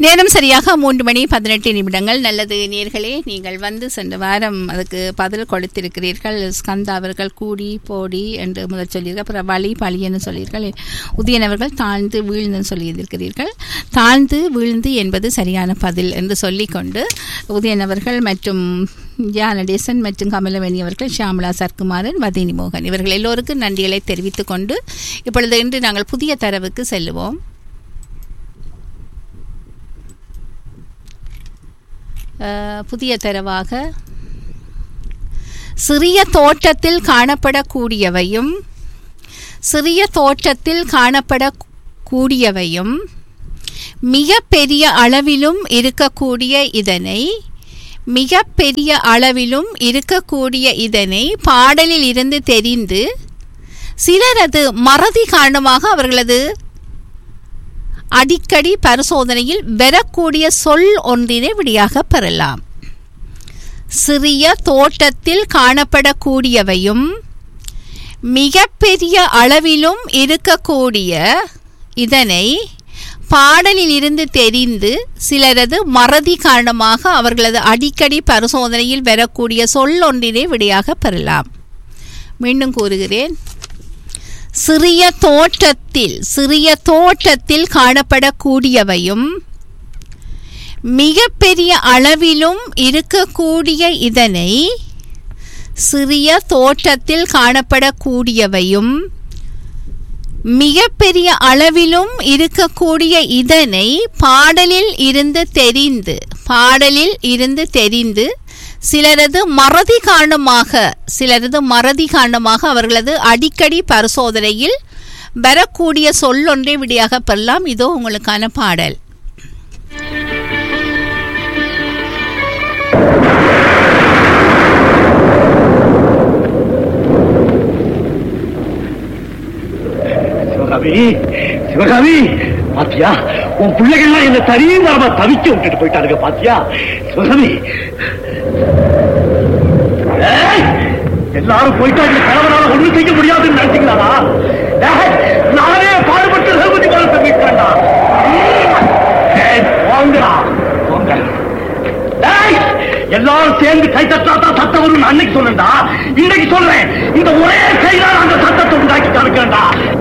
நேரம் சரியாக மூன்று மணி பதினெட்டு நிமிடங்கள் நல்லது நேர்களே நீங்கள் வந்து சென்ற வாரம் அதுக்கு பதில் கொடுத்திருக்கிறீர்கள் ஸ்கந்தா அவர்கள் கூடி போடி என்று முதல் சொல்லியிருக்க அப்புறம் வழி பழியன்னு சொல்லியிருர்கள் உதயன் அவர்கள் தாழ்ந்து வீழ்ந்துன்னு சொல்லியிருக்கிறீர்கள் தாழ்ந்து வீழ்ந்து என்பது சரியான பதில் என்று சொல்லிக்கொண்டு உதயன் அவர்கள் மற்றும் ஜா நடேசன் மற்றும் கமலவேணி அவர்கள் ஷியாமலா சர்க்குமாரன் வதினி மோகன் இவர்கள் எல்லோருக்கும் நன்றிகளை தெரிவித்துக் கொண்டு இப்பொழுது இன்று நாங்கள் புதிய தரவுக்கு செல்லுவோம் அஹ், புதிய தரவாக சிறிய தோட்டத்தில் காணப்படக்கூடியவையும் சிறிய தோட்டத்தில் காணப்படக்கூடியவையும் மிக பெரிய அளவிலும் இருக்கக்கூடிய இதனை மிக பெரிய அளவிலும் இருக்கக்கூடிய இதனை பாடலில் இருந்து தெரிந்து சிலரது மறதி காரணமாக அவர்களது அடிக்கடி பரிசோதனையில் வரக்கூடிய சொல் ஒன்றினை விடியாக பெறலாம் சிறிய தோட்டத்தில் காணப்படக்கூடியவையும் மிகப்பெரிய அளவிலும் இருக்கக்கூடிய இதனை பாடலில் இருந்து தெரிந்து சிலரது மறதி காரணமாக அவர்களது அடிக்கடி பரிசோதனையில் வரக்கூடிய சொல் ஒன்றினை விடையாக பெறலாம் மீண்டும் கூறுகிறேன் சிறிய தோட்டத்தில் சிறிய தோட்டத்தில் காணப்படக்கூடியவையும் மிகப்பெரிய அளவிலும் இருக்கக்கூடிய இதனை சிறிய தோட்டத்தில் காணப்படக்கூடியவையும் மிகப்பெரிய அளவிலும் இருக்கக்கூடிய இதனை பாடலில் இருந்து தெரிந்து பாடலில் இருந்து தெரிந்து சிலரது மறதி காரணமாக சிலரது மறதி காரணமாக அவர்களது அடிக்கடி பரிசோதனையில் வரக்கூடிய சொல்லொன்றை விடியாக பெறலாம் இதோ உங்களுக்கான பாடல் சிவகாமி சிவகாமி பாத்தியா உன் பிள்ளைகள்லாம் என்ன தனியமா தவிக்க விட்டுட்டு போயிட்டாருங்க பாத்தியா சிவகாமி ஏய், எல்லாரும் போயிட்டாங்க கணவனால ஒண்ணும் செய்ய முடியாதுன்னு நினைச்சீங்களா ஏய், நானே பாடுபட்டு ரகுபதி காலத்தை மீட்கிறேன்டா ஏய், போங்கடா போங்க ஏய், எல்லாரும் சேர்ந்து கை தட்டா தான் சத்தம் வரும்னு அன்னைக்கு சொன்னேன்டா இன்னைக்கு சொல்றேன் இந்த ஒரே கைதான் அந்த சத்தத்தை உண்டாக்கி தருக்கேன்டா